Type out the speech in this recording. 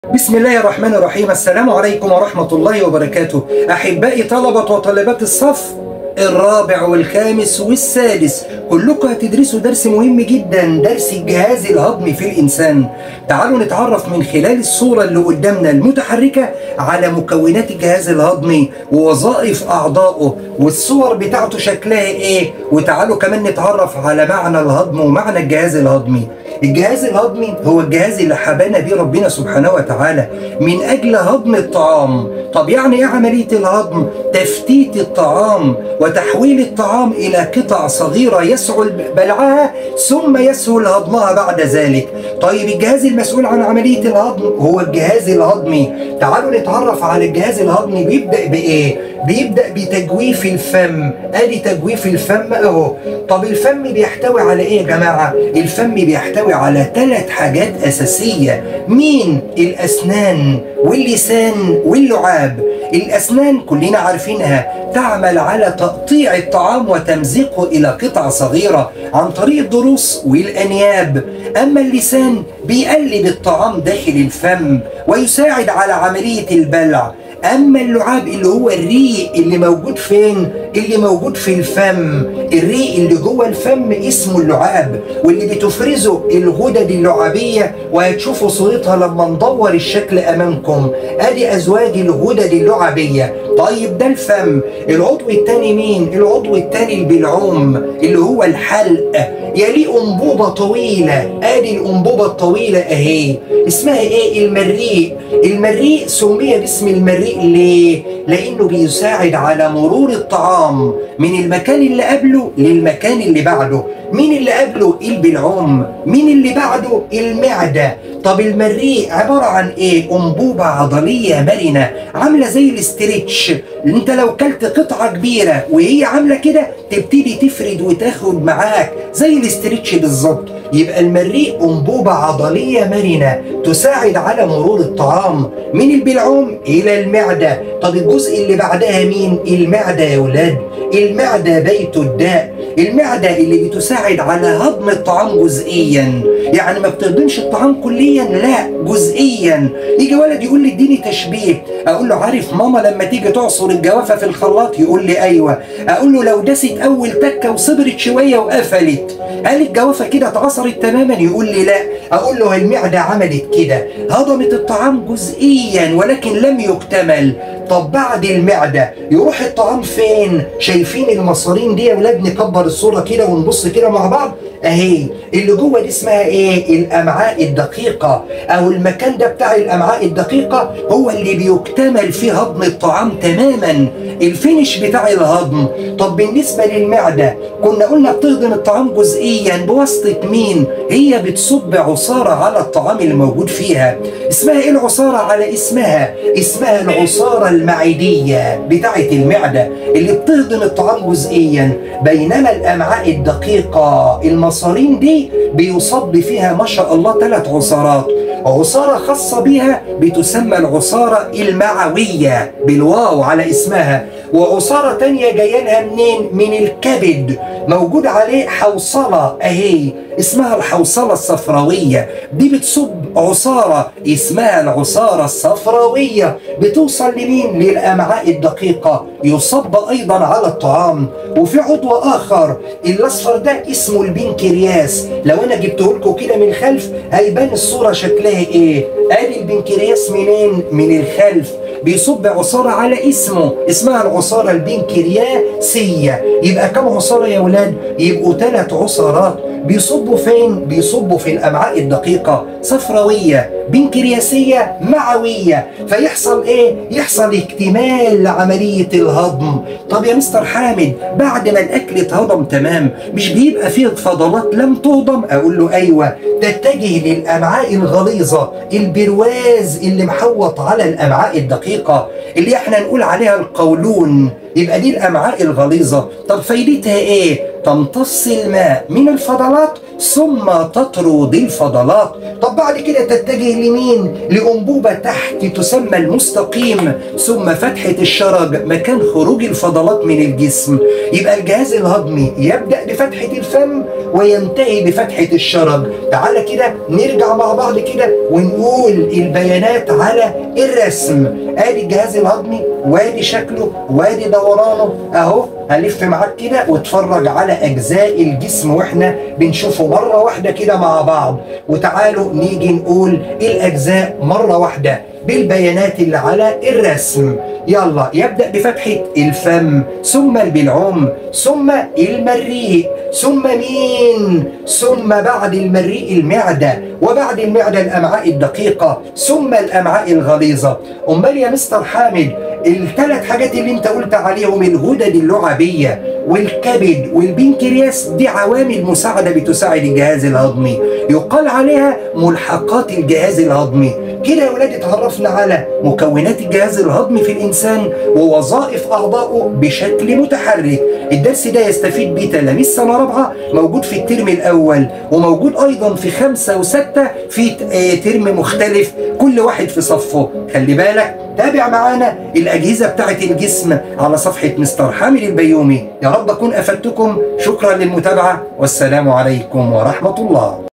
بسم الله الرحمن الرحيم السلام عليكم ورحمة الله وبركاته أحبائي طلبة وطالبات الصف الرابع والخامس والسادس كلكم هتدرسوا درس مهم جدا درس الجهاز الهضمي في الإنسان تعالوا نتعرف من خلال الصورة اللي قدامنا المتحركة على مكونات الجهاز الهضمي ووظائف أعضائه والصور بتاعته شكلها إيه وتعالوا كمان نتعرف على معنى الهضم ومعنى الجهاز الهضمي الجهاز الهضمي هو الجهاز اللي حبانا بيه ربنا سبحانه وتعالى من اجل هضم الطعام طب يعني ايه عمليه الهضم تفتيت الطعام وتحويل الطعام الى قطع صغيره يسهل بلعها ثم يسهل هضمها بعد ذلك طيب الجهاز المسؤول عن عمليه الهضم هو الجهاز الهضمي تعالوا نتعرف على الجهاز الهضمي بيبدا بايه بيبدا بتجويف الفم ادي تجويف الفم اهو طب الفم بيحتوي على ايه يا جماعه الفم بيحتوي على ثلاث حاجات اساسيه مين الاسنان واللسان واللعاب الاسنان كلنا عارفينها تعمل على تقطيع الطعام وتمزيقه الى قطع صغيره عن طريق الضروس والانياب اما اللسان بيقلب الطعام داخل الفم ويساعد على عمليه البلع اما اللعاب اللي هو الريق اللي موجود فين اللي موجود في الفم الريق اللي جوه الفم اسمه اللعاب واللي بتفرزه الغدد اللعابيه وهتشوفوا صورتها لما ندور الشكل امامكم ادي ازواج الغدد اللعابيه طيب ده الفم العضو الثاني مين العضو الثاني البلعوم اللي هو الحلق يليه انبوبه طويله ادي الانبوبه الطويله اهي اسمها ايه المريء المريء سمي باسم المريء ليه لانه بيساعد على مرور الطعام من المكان اللي قبله للمكان اللي بعده مين اللي قبله البلعوم مين اللي بعده المعده طب المريء عباره عن ايه انبوبه عضليه مرنه عامله زي الاسترتش انت لو كلت قطعه كبيره وهي عامله كده تبتدي تفرد وتاخد معاك زي الاسترتش بالظبط يبقى المريء انبوبه عضليه مرنه تساعد على مرور الطعام من البلعوم الى المعده طب الجزء اللي بعدها مين المعده يا ولاد المعده بيت الداء المعده اللي بتساعد على هضم الطعام جزئيا يعني ما بتهضمش الطعام كليا لا جزئيا يجي ولد يقول لي اديني تشبيه اقول له عارف ماما لما تيجي تعصر الجوافه في الخلاط يقول لي ايوه اقول له لو دست اول تكه وصبرت شويه وقفلت هل الجوافه كده اتعصرت تماما يقول لي لا اقول له المعده عملت كده هضمت الطعام جزئيا ولكن لم يكتمل طب بعد المعده يروح الطعام فين شايفين المصارين دي يا ولاد نكبر الصوره كده ونبص كده مع بعض اهي اللي جوه دي اسمها ايه الامعاء الدقيقه او المكان ده بتاع الامعاء الدقيقه هو اللي بيكتمل فيه هضم الطعام تماما الفينش بتاع الهضم طب بالنسبه للمعده كنا قلنا بتهضم الطعام جزئيا بواسطه مين هي بتصب عصاره على الطعام اللي موجود فيها اسمها ايه العصاره على اسمها اسمها العصاره المعديه بتاعه المعده اللي بتهضم الطعام جزئيا بينما الامعاء الدقيقه المصارين دي بيصب فيها ما شاء الله ثلاث عصارات عصارة خاصة بها بتسمى العصارة المعوية بالواو على اسمها وعصارة تانية جاية لها منين؟ من الكبد موجود عليه حوصلة اهي اسمها الحوصلة الصفراوية دي بتصب عصارة اسمها العصارة الصفراوية بتوصل لمين؟ للأمعاء الدقيقة يصب أيضا على الطعام وفي عضو آخر الأصفر ده اسمه البنكرياس لو أنا جبته لكم كده من الخلف هيبان الصورة شكلها إيه؟ ادي البنكرياس منين؟ من الخلف بيصب عصارة على اسمه اسمها العصارة البنكرياسية يبقى كم عصارة يا ولاد؟ يبقوا ثلاث عصارات بيصبوا فين؟ بيصبوا في الأمعاء الدقيقة صفراوية بنكرياسية معوية فيحصل إيه؟ يحصل اكتمال لعملية الهضم طب يا مستر حامد بعد ما الأكل اتهضم تمام مش بيبقى فيه فضلات لم تهضم؟ أقول له أيوة تتجه للأمعاء الغليظة البرواز اللي محوط على الأمعاء الدقيقة اللي احنا نقول عليها القولون يبقى دي الامعاء الغليظه طب فايدتها ايه تمتص الماء من الفضلات ثم تطرد الفضلات طب بعد كده تتجه لمين لأنبوبة تحت تسمى المستقيم ثم فتحة الشرج مكان خروج الفضلات من الجسم يبقى الجهاز الهضمي يبدأ بفتحة الفم وينتهي بفتحة الشرج تعالى كده نرجع مع بعض كده ونقول البيانات على الرسم ادي الجهاز الهضمي وادي شكله وادي دورانه اهو هلف معاك كده واتفرج على اجزاء الجسم واحنا بنشوفه مره واحده كده مع بعض وتعالوا نيجي نقول الاجزاء مره واحده بالبيانات اللي على الرسم يلا يبدا بفتحه الفم ثم البلعوم ثم المريء ثم مين ثم بعد المريء المعده وبعد المعده الامعاء الدقيقه ثم الامعاء الغليظه امال يا مستر حامد الثلاث حاجات اللي انت قلت عليهم الغدد اللعابيه والكبد والبنكرياس دي عوامل مساعده بتساعد الجهاز الهضمي يقال عليها ملحقات الجهاز الهضمي كده يا ولاد اتعرفنا على مكونات الجهاز الهضمي في الانسان ووظائف اعضائه بشكل متحرك الدرس ده يستفيد بيه تلاميذ سنه رابعه موجود في الترم الاول وموجود ايضا في خمسه وسته في ترم مختلف كل واحد في صفه خلي بالك تابع معانا الأجهزة بتاعت الجسم على صفحة مستر حامد البيومي يا رب أكون أفدتكم شكرا للمتابعة والسلام عليكم ورحمة الله